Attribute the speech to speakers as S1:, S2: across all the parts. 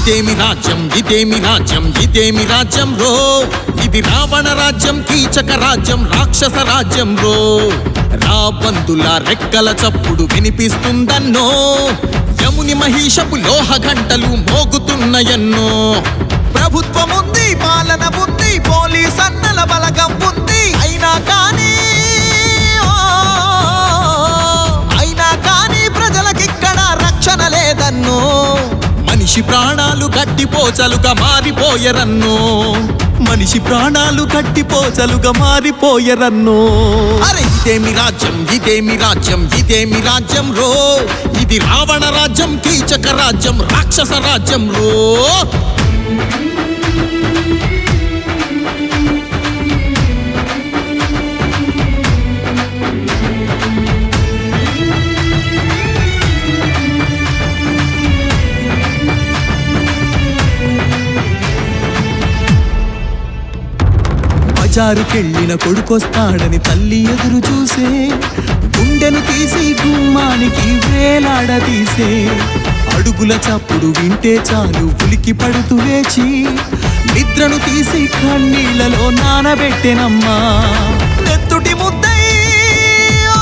S1: ఇదేమి రాజ్యం ఇదేమి రాజ్యం ఇదేమి రాజ్యం రో ఇది రావణ రాజ్యం కీచక రాజ్యం రాక్షస రాజ్యం రో రాబందుల రెక్కల చప్పుడు వినిపిస్తుందన్నో యముని మహిషపు లోహ గంటలు మోగుతున్నాయన్నో
S2: ప్రభుత్వం ఉంది పాలన ఉంది పోలీస్ అన్నల బలగం ఉంది అయినా కానీ ఓ, అయినా కానీ ప్రజలకిక్కడ రక్షణ లేదన్నో
S1: మనిషి ప్రాణాలు గట్టిపోచలుగా మారిపోయరన్నో మనిషి ప్రాణాలు గట్టిపోచలుగా మారిపోయరన్నో అరే ఇదేమి రాజ్యం ఇదేమి రాజ్యం ఇదేమి రాజ్యం రో ఇది రావణ రాజ్యం కీచక రాజ్యం రాక్షస రాజ్యం రో బజారుకెళ్ళిన కొడుకొస్తాడని తల్లి ఎదురు చూసే గుండెను తీసి గుమ్మానికి వేలాడదీసే అడుగుల చప్పుడు వింటే చాలు ఉలికి పడుతూ లేచి నిద్రను తీసి కన్నీళ్లలో నానబెట్టెనమ్మా
S2: నెత్తుటి ముద్దై ఓ,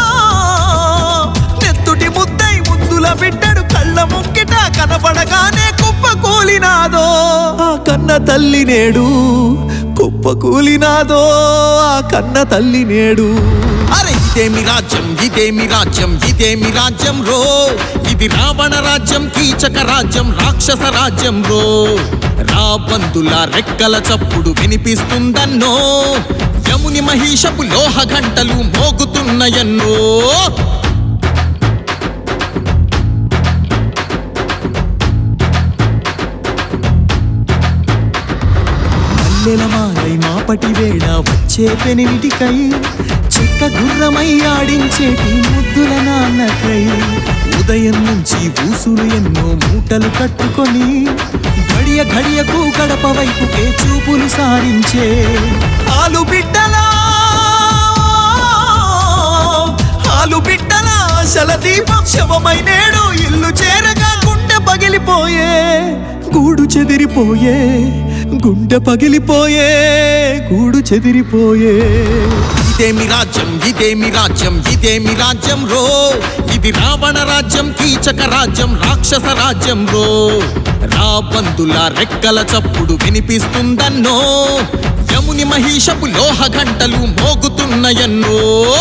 S2: నెత్తుటి ముద్దై ముద్దుల బిడ్డడు కళ్ళ ముక్కిట కనపడగానే కుప్ప కూలినాదో
S1: ఆ కన్న తల్లి నేడు కుప్ప కూలినాదో ఆ కన్న తల్లి నేడు అరే ఇదేమి రాజ్యం ఇదేమి రాజ్యం ఇదేమి రాజ్యం రో ఇది రావణ రాజ్యం కీచక రాజ్యం రాక్షస రాజ్యం రో రాబందుల రెక్కల చప్పుడు వినిపిస్తుందన్నో యముని మహిషపు లోహ గంటలు మోగుతున్నాయన్నో మల్లెల మాలై మాపటి వేళ వచ్చే పెనిమిటికై చెక్క గుర్రమై ఆడించేటి ముద్దుల నాన్నకై ఉదయం నుంచి ఊసులు ఎన్నో మూటలు కట్టుకొని గడియ గడియకు గడప వైపుకే చూపులు సారించే
S2: ఆలు బిడ్డలా ఆలు బిడ్డల ఆశల దీపం శవమై నేడు ఇల్లు చేరగా గుండె పగిలిపోయే
S1: గూడు చెదిరిపోయే గుండె పగిలిపోయే గూడు చెదిరిపోయే ఇదేమి రాజ్యం ఇదేమి రాజ్యం ఇదేమి రాజ్యం రో ఇది రావణ రాజ్యం కీచక రాజ్యం రాక్షస రాజ్యం రో రాబందుల రెక్కల చప్పుడు వినిపిస్తుందన్నో యముని మహిషపు లోహ గంటలు మోగుతున్నాయన్నో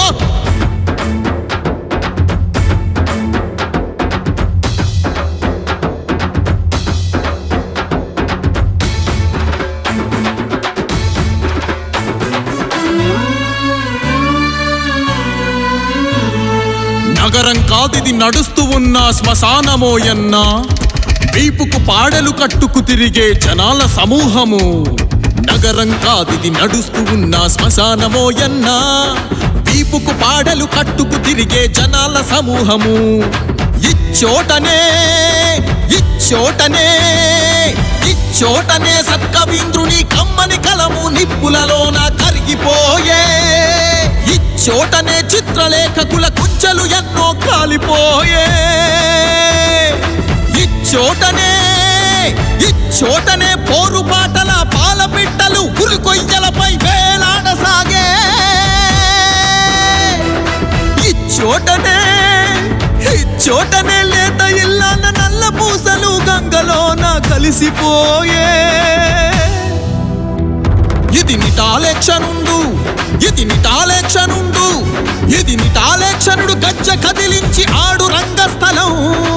S1: నగరం కాదిది నడుస్తూ ఉన్న శ్మశానమోయన్నా వీపుకు పాడెలు కట్టుకు తిరిగే జనాల సమూహము నగరం కాదిది నడుస్తూ ఉన్న శ్మశానమోయన్నా వీపుకు పాడెలు కట్టుకు తిరిగే జనాల సమూహము ఇచ్చోటనే ఇచ్చోటనే ఇచ్చోటనే సత్కవీంద్రుని కమ్మని కలము నిప్పులలోన కరిగిపోయే ఇచ్చోటనే చిత్రలేఖకుల కుంచెలు ఎన్నో కాలిపోయే ఇచ్చోటనే ఇచ్చోటనే పోరుబాటల పాలపిట్టలు ఉరికొయ్యలపై వేలాడసాగే ఇచ్చోటనే ఇచ్చోటనే లేత ఇల్లాన నల్ల పూసలు గంగలోన కలిసిపోయే ఇది నిటాలేక్షనుండు ఇది నిటాలేక్షనుండు ఇది నిటాలేక్షనుడు గజ్జ కదిలించి ఆడు రంగస్థలం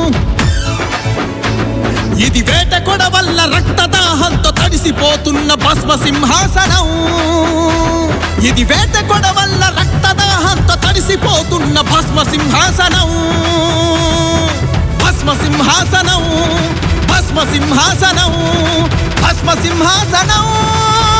S1: ఇది వేట కొడ వల్ల రక్తదాహంతో తడిసిపోతున్న భస్మ సింహాసనం ఇది వేట కొడ వల్ల రక్తదాహంతో తడిసిపోతున్న భస్మ సింహాసనం భస్మ సింహాసనం భస్మ సింహాసనం భస్మ సింహాసనం